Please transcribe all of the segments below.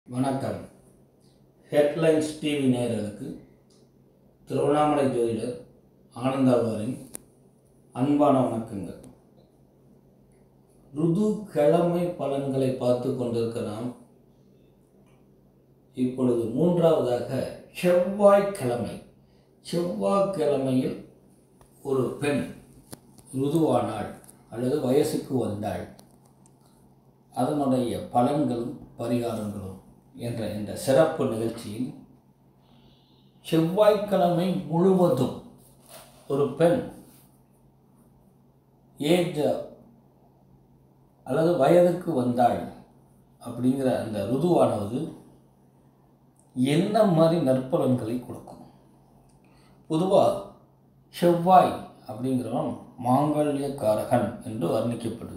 வணக்கம் headlines TV நேயர்களுக்கு திருவண்ணாமலை ஜோதிடர் ஆனந்தாவாரின் அன்பான வணக்கங்கள் ருது கிழமை பலன்களை பார்த்து கொண்டிருக்க நாம் இப்பொழுது மூன்றாவதாக செவ்வாய்க்கிழமை செவ்வாய்க்கிழமையில் ஒரு பெண் ருதுவானாள் அல்லது வயசுக்கு வந்தாள் அதனுடைய பலன்களும் பரிகாரங்களும் என்ற இந்த சிறப்பு நிகழ்ச்சியில் செவ்வாய்க்கிழமை முழுவதும் ஒரு பெண் ஏஜ் அல்லது வயதுக்கு வந்தாள் அப்படிங்கிற அந்த ருதுவானது என்ன மாதிரி நற்பலன்களை கொடுக்கும் பொதுவாக செவ்வாய் அப்படிங்கிறவன் மாங்கல்யக்காரகன் என்று வர்ணிக்கப்படுது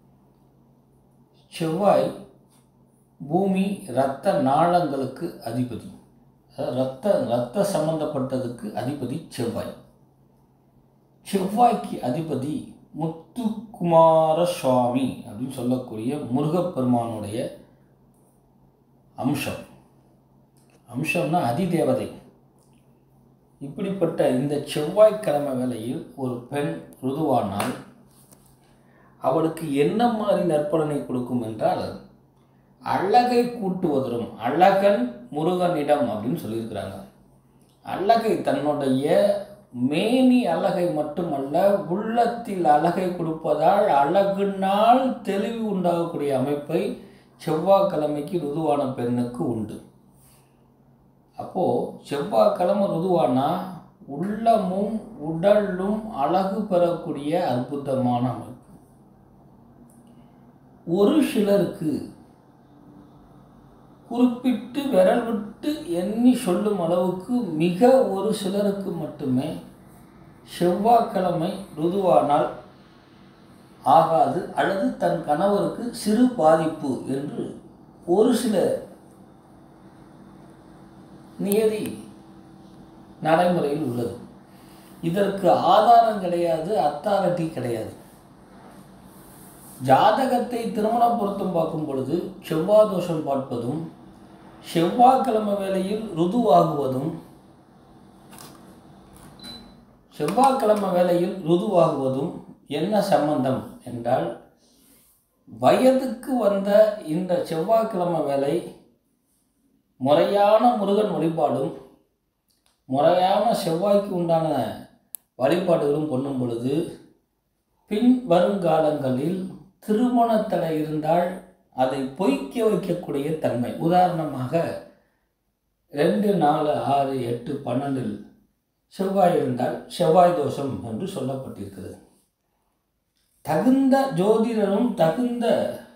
செவ்வாய் பூமி இரத்த நாளங்களுக்கு அதிபதி அதாவது ரத்த ரத்த சம்பந்தப்பட்டதுக்கு அதிபதி செவ்வாய் செவ்வாய்க்கு அதிபதி முத்துக்குமார சுவாமி அப்படின்னு சொல்லக்கூடிய முருகப்பெருமானுடைய அம்சம் அம்சம்னா அதிதேவதை இப்படிப்பட்ட இந்த செவ்வாய்க்கிழமை வேளையில் ஒரு பெண் ருதுவானால் அவளுக்கு என்ன மாதிரி நற்பலனை கொடுக்கும் என்றால் அழகை கூட்டுவதும் அழகன் முருகனிடம் அப்படின்னு சொல்லியிருக்கிறாங்க அழகை தன்னுடைய மேனி அழகை மட்டுமல்ல உள்ளத்தில் அழகை கொடுப்பதால் அழகுனால் தெளிவு உண்டாகக்கூடிய அமைப்பை செவ்வாய்க்கிழமைக்கு ருதுவான பெண்ணுக்கு உண்டு அப்போது செவ்வாய்க்கிழமை ருதுவானா உள்ளமும் உடலும் அழகு பெறக்கூடிய அற்புதமான அமைப்பு ஒரு சிலருக்கு குறிப்பிட்டு விரல் விட்டு எண்ணி சொல்லும் அளவுக்கு மிக ஒரு சிலருக்கு மட்டுமே செவ்வாய்க்கிழமை ருதுவானால் ஆகாது அல்லது தன் கணவருக்கு சிறு பாதிப்பு என்று ஒரு சில நியதி நடைமுறையில் உள்ளது இதற்கு ஆதாரம் கிடையாது அத்தாரிட்டி கிடையாது ஜாதகத்தை திருமண பொருத்தம் பார்க்கும் பொழுது செவ்வாய் தோஷம் பார்ப்பதும் செவ்வாய்க்கிழமை வேளையில் ருதுவாகுவதும் செவ்வாய்க்கிழமை வேளையில் ருதுவாகுவதும் என்ன சம்பந்தம் என்றால் வயதுக்கு வந்த இந்த செவ்வாய்க்கிழமை வேலை முறையான முருகன் வழிபாடும் முறையான செவ்வாய்க்கு உண்டான வழிபாடுகளும் பண்ணும் பொழுது பின் வருங்காலங்களில் திருமண தடை இருந்தால் அதை பொய்க்க வைக்கக்கூடிய தன்மை உதாரணமாக ரெண்டு நாலு ஆறு எட்டு பன்னெண்டில் செவ்வாய் இருந்தால் செவ்வாய் தோஷம் என்று சொல்லப்பட்டிருக்கிறது தகுந்த ஜோதிடரும் தகுந்த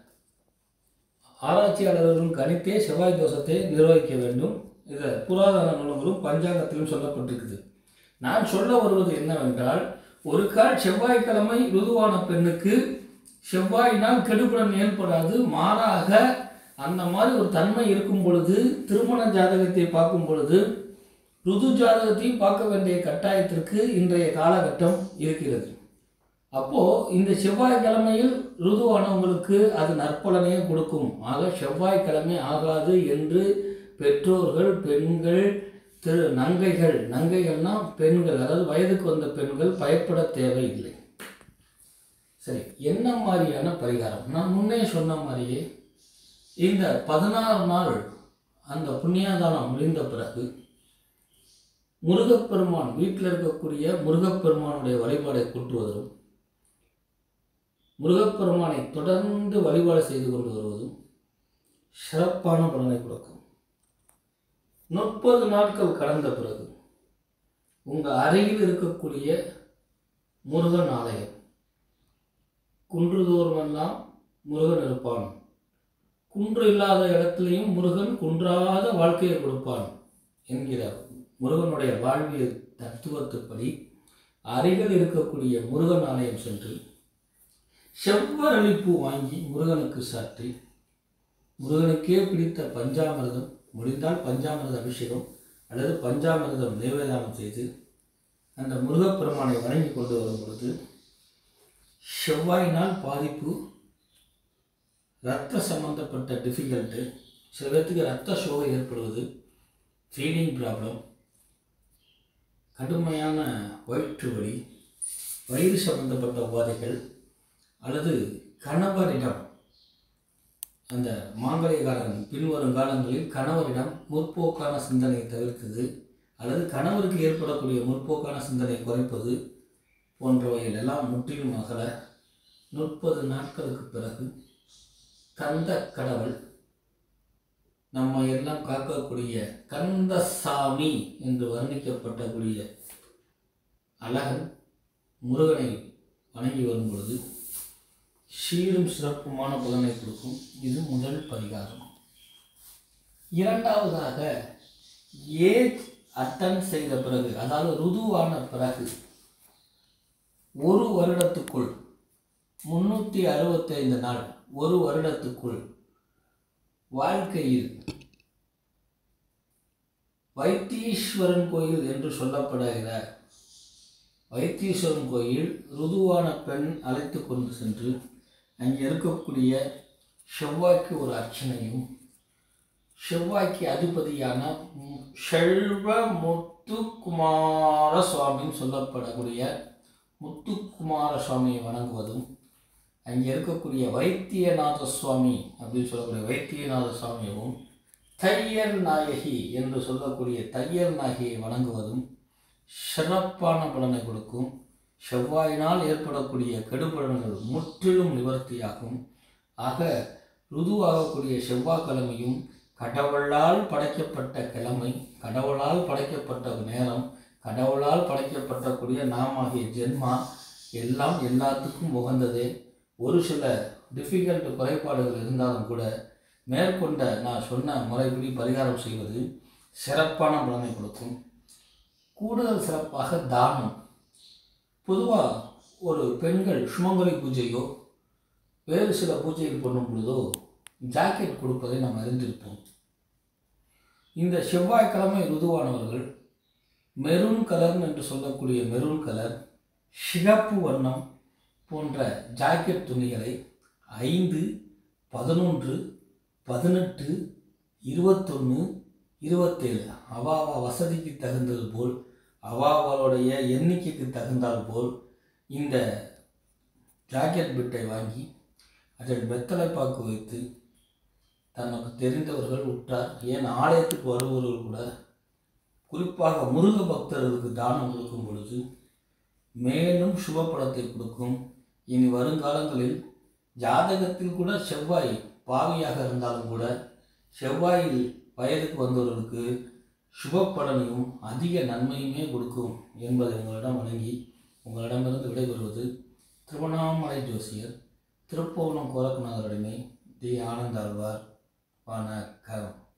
ஆராய்ச்சியாளர்களும் கணித்தே செவ்வாய் தோஷத்தை நிர்வகிக்க வேண்டும் இதை புராதன நூல்களும் பஞ்சாங்கத்திலும் சொல்லப்பட்டிருக்குது நான் சொல்ல வருவது என்னவென்றால் ஒரு கால் செவ்வாய்க்கிழமை ருதுவான பெண்ணுக்கு செவ்வாயினால் கெடுபலன் ஏற்படாது மாறாக அந்த மாதிரி ஒரு தன்மை இருக்கும் பொழுது திருமண ஜாதகத்தை பார்க்கும் பொழுது ருது ஜாதகத்தையும் பார்க்க வேண்டிய கட்டாயத்திற்கு இன்றைய காலகட்டம் இருக்கிறது அப்போது இந்த செவ்வாய்க்கிழமையில் ருதுவானவங்களுக்கு அது நற்பலனையே கொடுக்கும் ஆக செவ்வாய்க்கிழமை ஆகாது என்று பெற்றோர்கள் பெண்கள் திரு நங்கைகள் நங்கைகள்னா பெண்கள் அதாவது வயதுக்கு வந்த பெண்கள் பயப்பட தேவையில்லை சரி என்ன மாதிரியான பரிகாரம் நான் முன்னே சொன்ன மாதிரியே இந்த பதினாறு நாள் அந்த புண்ணியாதானம் முடிந்த பிறகு முருகப்பெருமான் வீட்டில் இருக்கக்கூடிய முருகப்பெருமானுடைய வழிபாடை கூட்டுவதும் முருகப்பெருமானை தொடர்ந்து வழிபாடு செய்து கொண்டு வருவதும் சிறப்பான பலனை கொடுக்கும் முப்பது நாட்கள் கடந்த பிறகு உங்கள் அருகில் இருக்கக்கூடிய முருகன் ஆலயம் குன்றுதோறுமெல்லாம் முருகன் இருப்பான் குன்று இல்லாத இடத்துலையும் முருகன் குன்றாத வாழ்க்கையை கொடுப்பான் என்கிற முருகனுடைய வாழ்வியல் தத்துவத்துப்படி அருகில் இருக்கக்கூடிய முருகன் ஆலயம் சென்று செவ்வரளிப்பூ வாங்கி முருகனுக்கு சாற்றி முருகனுக்கே பிடித்த பஞ்சாமிரதம் முடிந்தால் பஞ்சாமிரத அபிஷேகம் அல்லது பஞ்சாமிரதம் நிவேதானம் செய்து அந்த முருகப்பெருமானை வணங்கி கொண்டு வரும் பொழுது செவ்வாயினால் பாதிப்பு இரத்த சம்பந்தப்பட்ட டிஃபிகல்ட்டு சில பேர்த்துக்கு ரத்த சோகை ஏற்படுவது ஃபீடிங் ப்ராப்ளம் கடுமையான வயிற்று வலி வயிறு சம்பந்தப்பட்ட உபாதைகள் அல்லது கணவரிடம் அந்த மாங்கலிகாரன் பின்வரும் காலங்களில் கணவரிடம் முற்போக்கான சிந்தனை தவிர்த்தது அல்லது கணவருக்கு ஏற்படக்கூடிய முற்போக்கான சிந்தனை குறைப்பது போன்றவைகள் எல்லாம் முற்றிலும் அகல முப்பது நாட்களுக்கு பிறகு கந்த கடவுள் நம்ம எல்லாம் காக்கக்கூடிய கந்தசாமி என்று வர்ணிக்கப்பட்டக்கூடிய அழகன் முருகனை வணங்கி வரும் பொழுது சீரும் சிறப்புமான பலனை கொடுக்கும் இது முதல் பரிகாரம் இரண்டாவதாக ஏஜ் அட்டன் செய்த பிறகு அதாவது ருதுவான பிறகு ஒரு வருடத்துக்குள் முன்னூற்றி அறுபத்தைந்து நாள் ஒரு வருடத்துக்குள் வாழ்க்கையில் வைத்தீஸ்வரன் கோயில் என்று சொல்லப்படுகிற வைத்தீஸ்வரன் கோயில் ருதுவான பெண் அழைத்து கொண்டு சென்று அங்கே இருக்கக்கூடிய செவ்வாய்க்கு ஒரு அர்ச்சனையும் செவ்வாய்க்கு அதிபதியான ம், செல்வ முத்துக்குமார சுவாமின்னு சொல்லப்படக்கூடிய முத்துக்குமார சுவாமியை வணங்குவதும் அங்கே இருக்கக்கூடிய வைத்தியநாத சுவாமி அப்படின்னு சொல்லக்கூடிய வைத்தியநாத சுவாமியவும் தையல் நாயகி என்று சொல்லக்கூடிய தையல் நாயகியை வணங்குவதும் சிறப்பான பலனை கொடுக்கும் செவ்வாயினால் ஏற்படக்கூடிய கெடுபலன்கள் முற்றிலும் நிவர்த்தியாகும் ஆக ருதுவாகக்கூடிய செவ்வாய்க்கிழமையும் கடவுளால் படைக்கப்பட்ட கிழமை கடவுளால் படைக்கப்பட்ட நேரம் கடவுளால் படைக்கப்பட்டக்கூடிய நாமாகிய ஜென்மா எல்லாம் எல்லாத்துக்கும் உகந்ததே ஒரு சில டிஃபிகல்ட் குறைபாடுகள் இருந்தாலும் கூட மேற்கொண்ட நான் சொன்ன முறைப்படி பரிகாரம் செய்வது சிறப்பான பலனை கொடுக்கும் கூடுதல் சிறப்பாக தானம் பொதுவாக ஒரு பெண்கள் சுமங்கலி பூஜையோ வேறு சில பூஜைகள் பண்ணும் பொழுதோ ஜாக்கெட் கொடுப்பதை நாம் அறிந்திருப்போம் இந்த செவ்வாய்க்கிழமை ருதுவானவர்கள் மெரூன் கலர் என்று சொல்லக்கூடிய மெரூன் கலர் சிகப்பு வண்ணம் போன்ற ஜாக்கெட் துணிகளை ஐந்து பதினொன்று பதினெட்டு இருபத்தொன்று இருபத்தேழு அவாவா வசதிக்கு தகுந்தது போல் அவாவாளுடைய எண்ணிக்கைக்கு தகுந்தால் போல் இந்த ஜாக்கெட் பிட்டை வாங்கி அதில் வெத்தலை பாக்கு வைத்து தனக்கு தெரிந்தவர்கள் உற்றார் ஏன் ஆலயத்துக்கு வருபவர்கள் கூட குறிப்பாக முருக பக்தர்களுக்கு தானம் கொடுக்கும் பொழுது மேலும் சுபப்படத்தை கொடுக்கும் இனி வருங்காலங்களில் ஜாதகத்தில் கூட செவ்வாய் பாவியாக இருந்தாலும் கூட செவ்வாயில் வயதுக்கு வந்தவர்களுக்கு சுப பலனையும் அதிக நன்மையுமே கொடுக்கும் என்பதை உங்களிடம் வழங்கி உங்களிடமிருந்து விடைபெறுவது திருவண்ணாமலை ஜோசியர் திருப்போணம் கோரக்குநாதரடிமை டி ஆனந்தாழ்வார் வணக்கம்